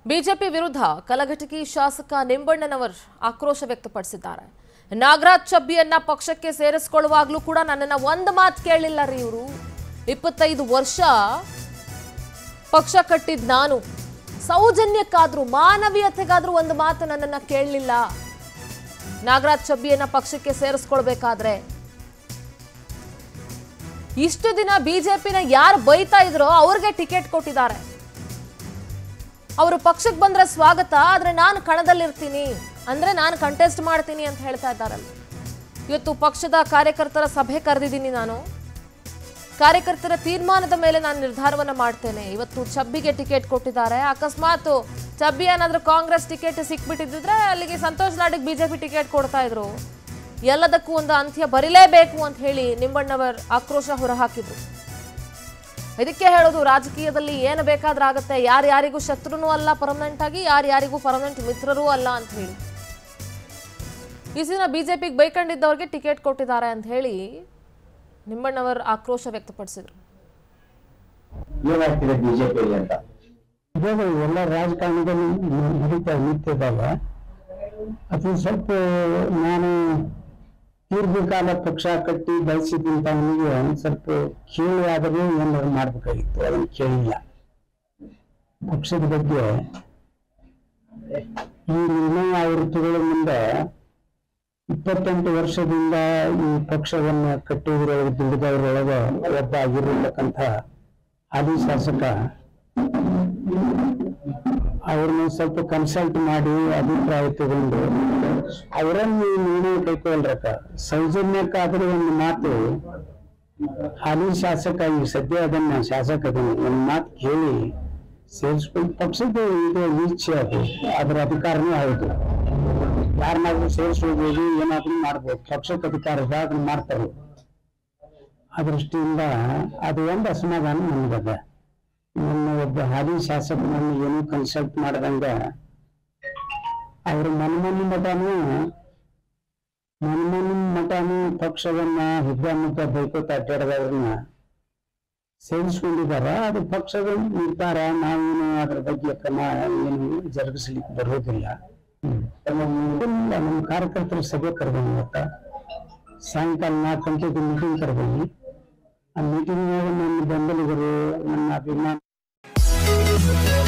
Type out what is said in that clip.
BJP ವಿರುದ್ಧ ಕಲಘಟಕಿ ಶಾಸಕ ನಿಂಬಣ್ಣನವರ್ ಆಕ್ರೋಶ ವ್ಯಕ್ತಪಡಿಸಿದ್ದಾರೆ ನಾಗರಾಜ್ ಚಬ್ಬಿಯನ್ನ ಪಕ್ಷಕ್ಕೆ ಸೇರಿಸಿಕೊಳ್ಳುವಾಗ್ಲೂ ಕೂಡ ನನ್ನನ್ನ ಒಂದು ಮಾತು ಕೇಳಲಿಲ್ಲ ರೀ ಇವರು ಇಪ್ಪತ್ತೈದು ವರ್ಷ ಪಕ್ಷ ಕಟ್ಟಿದ್ ನಾನು ಸೌಜನ್ಯಕ್ಕಾದ್ರೂ ಮಾನವೀಯತೆಗಾದ್ರೂ ಒಂದು ಮಾತು ನನ್ನನ್ನ ಕೇಳಲಿಲ್ಲ ನಾಗರಾಜ್ ಚಬ್ಬಿಯನ್ನ ಪಕ್ಷಕ್ಕೆ ಸೇರಿಸ್ಕೊಳ್ಬೇಕಾದ್ರೆ ಇಷ್ಟು ದಿನ ಬಿಜೆಪಿನ ಯಾರು ಬೈತಾ ಇದ್ರೋ ಅವ್ರಿಗೆ ಟಿಕೆಟ್ ಕೊಟ್ಟಿದ್ದಾರೆ ಅವರು ಪಕ್ಷಕ್ಕೆ ಬಂದ್ರೆ ಸ್ವಾಗತ ಆದ್ರೆ ನಾನು ಕಣದಲ್ಲಿರ್ತೀನಿ ಅಂದ್ರೆ ನಾನು ಕಂಟೆಸ್ಟ್ ಮಾಡ್ತೀನಿ ಅಂತ ಹೇಳ್ತಾ ಇದ್ದಾರಲ್ಲ ಇವತ್ತು ಪಕ್ಷದ ಕಾರ್ಯಕರ್ತರ ಸಭೆ ಕರೆದಿದ್ದೀನಿ ನಾನು ಕಾರ್ಯಕರ್ತರ ತೀರ್ಮಾನದ ಮೇಲೆ ನಾನು ನಿರ್ಧಾರವನ್ನ ಮಾಡ್ತೇನೆ ಇವತ್ತು ಚಬ್ಬಿಗೆ ಟಿಕೆಟ್ ಕೊಟ್ಟಿದ್ದಾರೆ ಅಕಸ್ಮಾತ್ ಚಬ್ಬಿ ಏನಾದ್ರೂ ಕಾಂಗ್ರೆಸ್ ಟಿಕೆಟ್ ಸಿಕ್ಬಿಟ್ಟಿದ್ರೆ ಅಲ್ಲಿಗೆ ಸಂತೋಷ್ ಲಾಡಿಗೆ ಬಿಜೆಪಿ ಟಿಕೆಟ್ ಕೊಡ್ತಾ ಇದ್ರು ಎಲ್ಲದಕ್ಕೂ ಒಂದು ಅಂತ್ಯ ಬರಿಲೇಬೇಕು ಅಂತ ಹೇಳಿ ನಿಂಬಣ್ಣವರ್ ಆಕ್ರೋಶ ಹೊರಹಾಕಿದ್ರು ಇದಕ್ಕೆ ಹೇಳೋದು ರಾಜಕೀಯದಲ್ಲಿ ಏನು ಬೇಕಾದ್ರೂ ಆಗುತ್ತೆ ಯಾರು ಯಾರಿಗೂ ಶತ್ರುನೂ ಅಲ್ಲ ಪರ್ಮನೆಂಟ್ ಆಗಿ ಯಾರು ಯಾರಿಗೂ ಪರ್ಮನೆಂಟ್ ಮಿತ್ರರೂ ಅಲ್ಲ ಅಂತ ಹೇಳಿ ಈ ದಿನ ಬಿಜೆಪಿಗೆ ಬೈಕೊಂಡಿದ್ದವ್ರಿಗೆ ಟಿಕೆಟ್ ಕೊಟ್ಟಿದ್ದಾರೆ ಅಂತ ಹೇಳಿ ನಿಂಬಣ್ಣವರ್ ಆಕ್ರೋಶ ವ್ಯಕ್ತಪಡಿಸಿದ್ರು ಏನಾಗ್ತಿದೆ ಬಿಜೆಪಿಯಲ್ಲಿ ಅಂತ ಇವಾಗ ಎಲ್ಲ ರಾಜಕಾರಣದಲ್ಲಿ ನಡೀತಾ ನಿಂತಿದ್ದಾವೆ ಅದು ಸ್ವಲ್ಪ ನಾನು ದೀರ್ಘಕಾಲ ಪಕ್ಷ ಕಟ್ಟಿ ಬೆಳೆಸಿದಂತ ಅವನಿಗೆ ಒಂದ್ ಸ್ವಲ್ಪ ಕೇಳಿ ಆದರೂ ಏನಾದ್ರು ಮಾಡ್ಬೇಕಾಗಿತ್ತು ಅದನ್ನು ಕೇಳಿಲ್ಲ ಪಕ್ಷದ ಬಗ್ಗೆ ಈ ನಿರ್ಣಯ ಅವರು ತಗೊಳ್ಳೋ ಮುಂದೆ ಇಪ್ಪತ್ತೆಂಟು ವರ್ಷದಿಂದ ಈ ಪಕ್ಷವನ್ನು ಕಟ್ಟಿದ್ರೊಳಗೆ ದುಡಿದವರೊಳಗೆ ಒಬ್ಬ ಆಗಿರತಕ್ಕಂಥ ಹಾಲಿ ಶಾಸಕ ಅವ್ರನ್ನ ಸ್ವಲ್ಪ ಕನ್ಸಲ್ಟ್ ಮಾಡಿ ಅಭಿಪ್ರಾಯ ತಗೊಂಡು ಅವರನ್ನು ನಿರ್ಣಯ ಕೈಗೊಳ್ರಕ್ಕ ಸೌಜನ್ಯಕ್ಕಾದ್ರೆ ಒಂದು ಮಾತು ಹಾಲಿ ಶಾಸಕ ಈ ಸದ್ಯ ಅದನ್ನ ಶಾಸಕ ಅದನ್ನ ಒಂದು ಮಾತು ಕೇಳಿ ಸೇರಿಸ್ಕೊಂಡು ಪಕ್ಷದ ಇದು ಇಚ್ಛೆ ಅದು ಅದರ ಅಧಿಕಾರನೂ ಹೌದು ಯಾರನ್ನಾದ್ರೂ ಸೇರಿಸ್ಬೋದು ಏನಾದ್ರೂ ಮಾಡ್ಬೋದು ಪಕ್ಷಕ್ಕೆ ಅಧಿಕಾರ ಇದೆ ಅದನ್ನ ಮಾಡ್ತಾರೆ ಆ ದೃಷ್ಟಿಯಿಂದ ಅದು ಒಂದು ಅಸಮಾಧಾನ ನನಗದ ನನ್ನ ಒಬ್ಬ ಹಾಲಿ ಶಾಸಕನನ್ನು ಏನೂ ಕನ್ಸಲ್ಟ್ ಮಾಡದಂಗ ಅವ್ರ ಮನಮನಿ ಮಠನು ಮನಮನಿ ಮಠನು ಪಕ್ಷವನ್ನ ಹುದ್ದೆಮುದ್ದ ಬೈಕೋತ ಅಡ್ಡಾಡದವ್ರನ್ನ ಸೇರಿಸ್ಕೊಂಡಿದಾರ ಅದು ಪಕ್ಷದ ನಿರ್ಧಾರ ನಾವೇನು ಅದ್ರ ಬಗ್ಗೆ ಕ್ರಮ ಏನು ಜರುಗಿಸ್ಲಿಕ್ಕೆ ಬರೋದಿಲ್ಲ ಇಲ್ಲ ನಮ್ಮ ಕಾರ್ಯಕರ್ತರ ಸಭೆ ಕರೆದೀನಿ ಇವತ್ತ ಸಾಯಂಕಾಲ ನಾಲ್ಕು ಗಂಟೆಗೆ ಮೀಟಿಂಗ್ ಕರೆದೀನಿ ಆ ಮೀಟಿಂಗ್ ನನ್ನ ಬೆಂಬಲಿಗರು ನನ್ನ ಅಭಿಮಾನ